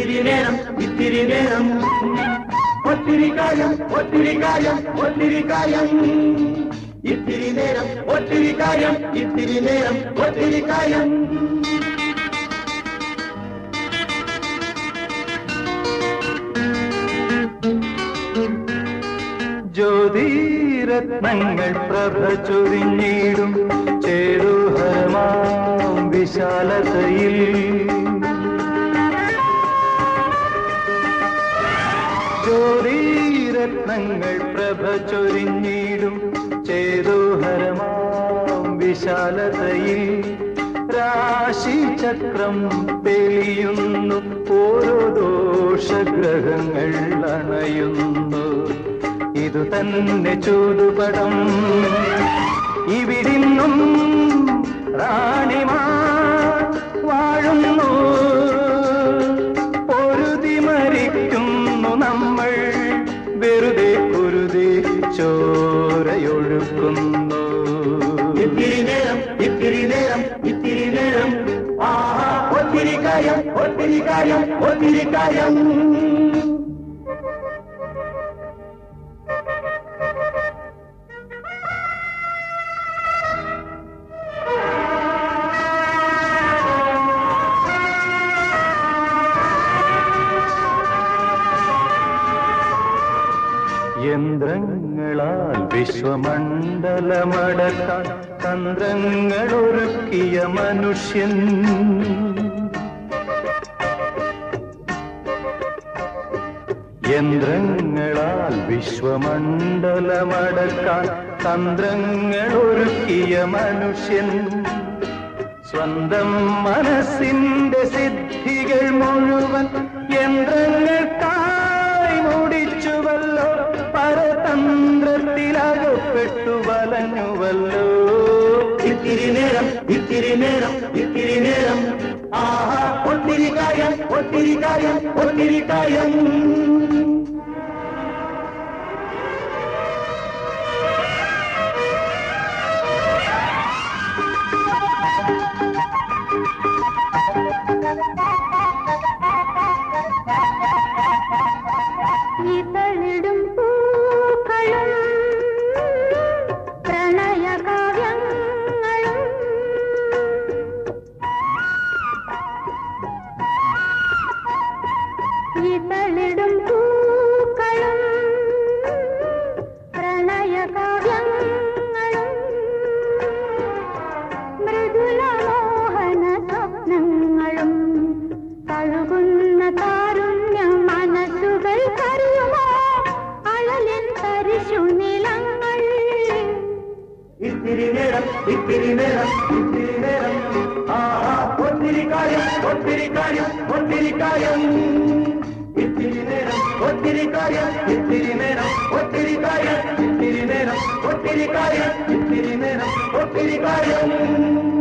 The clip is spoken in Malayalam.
ഇത്തിരി നേരം ഇത്തിരി നേരം ഒത്തിരി കാര്യം ഒത്തിരി കാര്യം ഒത്തിരി കാര്യം ഇത്തിരി നേരം ഒത്തിരി കാര്യം ഇത്തിരി നേരം ഒത്തിരി കാര്യം ജ്യോതിരത്നങ്ങൾ പ്രഭ ചൊരിഞ്ഞിടും ചേരുഹരമാം വിശാലതയിൽ ജ്യോതിരത്നങ്ങൾ പ്രഭ ചൊരിഞ്ഞിടും ചേതുഹരമാം വിശാലതയിൽ രാശിചക്രം തെളിയുന്നു ഓരോ ദോഷഗ്രഹങ്ങൾ അണയുന്നു ഇതു തന്നെ ചൂതുപടം ഇവിടിന്നും റാണിമാർ വാഴുന്നു പൊരുതി മരിക്കുന്നു നമ്മൾ വെറുതെ കുരുതി ചോരയൊഴുക്കുന്നു ഇത്തിരി നേരം ഇത്തിരി നേരം ഇത്തിരി നേരം ആഹാ ഒത്തിരി കാര്യം ഒത്തിരി കാര്യം ഒത്തിരി കാര്യം യന്ത്രങ്ങളാൽ വിശ്വമണ്ഡലമടക്കാൻ തന്ത്രങ്ങൾ ഒരുക്കിയ മനുഷ്യൻ യന്ത്രങ്ങളാൽ വിശ്വമണ്ഡലമടക്കാൻ തന്ത്രങ്ങൾ ഒരുക്കിയ മനുഷ്യൻ സ്വന്തം മനസ്സിന്റെ സിദ്ധികൾ മുഴുവൻ യന്ത്രങ്ങൾക്കായി മുടിച്ചുവല്ലോ പരതന്ത്രത്തിലകപ്പെട്ടു വലഞ്ഞുവല്ലോ ഇത്തിരി നേരം ഇത്തിരി നേരം ഇത്തിരി നേരം ആഹാ ഒത്തിരി കാര്യം ഒത്തിരി കാര്യം ഒത്തിരി കാര്യം ഇതളിടും പൂക്കളും പ്രണയകാവ്യങ്ങളും ഇതളിടും പൂക്കളും പ്രണയകാവ്യങ്ങളും മൃദുല മോഹന സ്വപ്നങ്ങളും തഴുകുന്ന താരുണ്യ മനസ്സുകൾ കറിയുമോ അഴലിൻ തരിശു നിലങ്ങൾ ഇത്തിരി നേരം ഇത്തിരി നേരം ഇത്തിരി നേരം ആഹാ ഒത്തിരി കാര്യം ഒത്തിരി കാര്യം ഒത്തിരി കാര്യം ഇത്തിരി നേരം ഒത്തിരി കാര്യം ഇത്തിരി നേരം ഒത്തിരി കാര്യം ഇത്തിരി നേരം ഒത്തിരി കാര്യം ഇത്തിരി നേരം ഒത്തിരി കാര്യം